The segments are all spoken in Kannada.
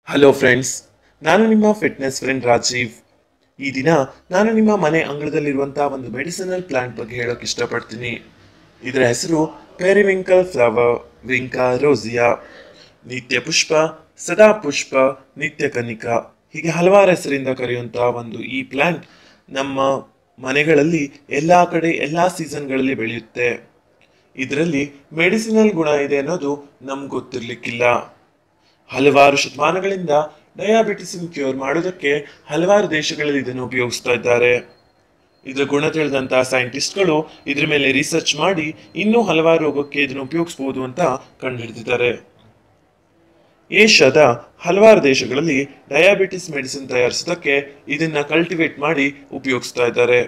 ಹಲೋ ಫ್ರೆಂಡ್ಸ್ ನಾನು ನಿಮ್ಮ ಫಿಟ್ನೆಸ್ ಫ್ರೆಂಡ್ ರಾಜೀವ್ ಈ ದಿನ ನಾನು ನಿಮ್ಮ ಮನೆ ಅಂಗಳದಲ್ಲಿರುವಂತಹ ಒಂದು ಮೆಡಿಸಿನಲ್ ಪ್ಲಾಂಟ್ ಬಗ್ಗೆ ಹೇಳೋಕೆ ಇಷ್ಟಪಡ್ತೀನಿ ಇದರ ಹೆಸರು ಪೆರಿವಿಂಕಲ್ ಫ್ಲವರ್ ವಿಂಕಾ ರೋಸಿಯಾ ನಿತ್ಯ ಪುಷ್ಪ ಸದಾ ಪುಷ್ಪ ನಿತ್ಯ ಕನಿಕಾ ಹೀಗೆ ಹಲವಾರು ಹೆಸರಿಂದ ಕರೆಯುವಂತಹ ಒಂದು ಈ ಪ್ಲಾಂಟ್ ನಮ್ಮ ಮನೆಗಳಲ್ಲಿ ಎಲ್ಲ ಕಡೆ ಎಲ್ಲ ಸೀಸನ್ಗಳಲ್ಲಿ ಬೆಳೆಯುತ್ತೆ ಇದರಲ್ಲಿ ಮೆಡಿಸಿನಲ್ ಗುಣ ಇದೆ ಅನ್ನೋದು ನಮ್ಗೆ ಗೊತ್ತಿರ್ಲಿಕ್ಕಿಲ್ಲ ಹಲವಾರು ಶತಮಾನಗಳಿಂದ ಡಯಾಬಿಟಿಸ್ ಕ್ಯೂರ್ ಮಾಡೋದಕ್ಕೆ ಹಲವಾರು ದೇಶಗಳಲ್ಲಿ ಇದನ್ನು ಉಪಯೋಗಿಸ್ತಾ ಇದ್ದಾರೆ ಇದರ ಗುಣ ತಿಳಿದಂತಹ ಸೈಂಟಿಸ್ಟ್ಗಳು ಇದ್ರ ಮೇಲೆ ರಿಸರ್ಚ್ ಮಾಡಿ ಇನ್ನೂ ಹಲವಾರು ರೋಗಕ್ಕೆ ಇದನ್ನು ಉಪಯೋಗಿಸಬಹುದು ಅಂತ ಕಂಡುಹಿಡಿದಿದ್ದಾರೆ ಏಷ್ಯಾದ ಹಲವಾರು ದೇಶಗಳಲ್ಲಿ ಡಯಾಬಿಟಿಸ್ ಮೆಡಿಸಿನ್ ತಯಾರಿಸೋದಕ್ಕೆ ಇದನ್ನ ಕಲ್ಟಿವೇಟ್ ಮಾಡಿ ಉಪಯೋಗಿಸ್ತಾ ಇದ್ದಾರೆ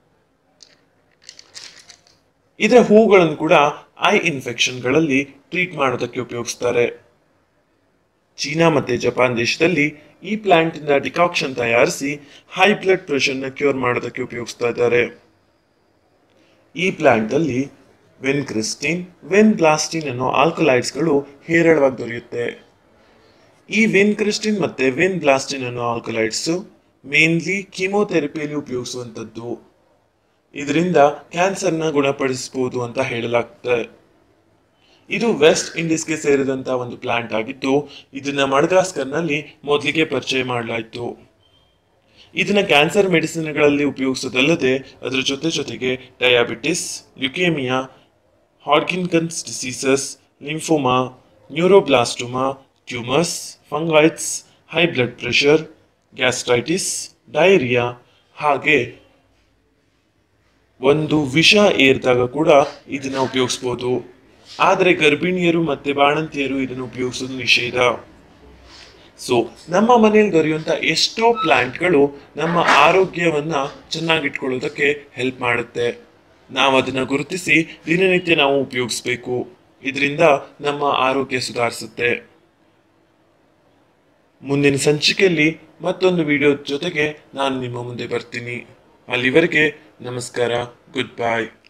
ಇದರ ಹೂಗಳನ್ನು ಕೂಡ ಐ ಇನ್ಫೆಕ್ಷನ್ಗಳಲ್ಲಿ ಟ್ರೀಟ್ ಮಾಡೋದಕ್ಕೆ ಉಪಯೋಗಿಸ್ತಾರೆ ಚೀನಾ ಮತ್ತೆ ಜಪಾನ್ ದೇಶದಲ್ಲಿ ಈ ಪ್ಲಾಂಟ್ ಇಂದ ಡಿಕಾಕ್ಷನ್ ತಯಾರಿಸಿ ಹೈ ಬ್ಲಡ್ ಪ್ರೆಷರ್ನ ಕ್ಯೂರ್ ಮಾಡೋದಕ್ಕೆ ಉಪಯೋಗಿಸ್ತಾ ಇದ್ದಾರೆ ಈ ಪ್ಲಾಂಟ್ ಅಲ್ಲಿ ವೆನ್ ಕ್ರಿಸ್ಟಿನ್ ವೆನ್ ಬ್ಲಾಸ್ಟಿನ್ ಅನ್ನೋ ಆಲ್ಕಲೈಡ್ಸ್ಗಳು ಹೇರಳವಾಗಿ ದೊರೆಯುತ್ತೆ ಈ ವೆನ್ ಕ್ರಿಸ್ಟಿನ್ ಮತ್ತೆ ವೆನ್ ಬ್ಲಾಸ್ಟಿನ್ ಅನ್ನೋ ಆಲ್ಕಲೈಡ್ಸ್ ಮೇನ್ಲಿ ಕೀಮೋಥೆರಪಿಯಲ್ಲಿ ಉಪಯೋಗಿಸುವಂಥದ್ದು ಇದರಿಂದ ಕ್ಯಾನ್ಸರ್ನ ಗುಣಪಡಿಸಬಹುದು ಅಂತ ಹೇಳಲಾಗ್ತದೆ ಇದು ವೆಸ್ಟ್ ಇಂಡೀಸ್ಗೆ ಸೇರಿದಂತ ಒಂದು ಪ್ಲಾಂಟ್ ಆಗಿದ್ದು ಇದನ್ನ ಮಡಗಾಸ್ಕರ್ನಲ್ಲಿ ಮೊದಲಿಗೆ ಪರಿಚಯ ಮಾಡಲಾಯಿತು ಇದನ್ನ ಕ್ಯಾನ್ಸರ್ ಮೆಡಿಸಿನ್ಗಳಲ್ಲಿ ಉಪಯೋಗಿಸೋದಲ್ಲದೆ ಅದರ ಜೊತೆ ಜೊತೆಗೆ diabetes leukaemia Hodgkin's diseases lymphoma neuroblastoma tumours ಫಂಗೈಟ್ಸ್ high blood pressure gastritis diarrhoea ಹಾಗೆ ಒಂದು ವಿಷ ಏರಿದಾಗ ಕೂಡ ಇದನ್ನ ಉಪಯೋಗಿಸ್ಬೋದು ಆದರೆ ಗರ್ಭಿಣಿಯರು ಮತ್ತೆ ಬಾಣಂತಿಯರು ಇದನ್ನು ಉಪಯೋಗಿಸೋದು ನಿಷೇಧ ಸೊ ನಮ್ಮ ಮನೆಯಲ್ಲಿ ದೊರೆಯುವಂತ ಎಷ್ಟೋ ಪ್ಲಾಂಟ್ಗಳು ನಮ್ಮ ಆರೋಗ್ಯವನ್ನ ಚೆನ್ನಾಗಿಟ್ಕೊಳ್ಳೋದಕ್ಕೆ ಹೆಲ್ಪ್ ಮಾಡುತ್ತೆ ನಾವು ಅದನ್ನ ಗುರುತಿಸಿ ದಿನನಿತ್ಯ ನಾವು ಉಪಯೋಗಿಸ್ಬೇಕು ಇದರಿಂದ ನಮ್ಮ ಆರೋಗ್ಯ ಸುಧಾರಿಸುತ್ತೆ ಮುಂದಿನ ಸಂಚಿಕೆಯಲ್ಲಿ ಮತ್ತೊಂದು ವಿಡಿಯೋ ಜೊತೆಗೆ ನಾನು ನಿಮ್ಮ ಮುಂದೆ ಬರ್ತೀನಿ ಅಲ್ಲಿವರೆಗೆ ನಮಸ್ಕಾರ ಗುಡ್ ಬಾಯ್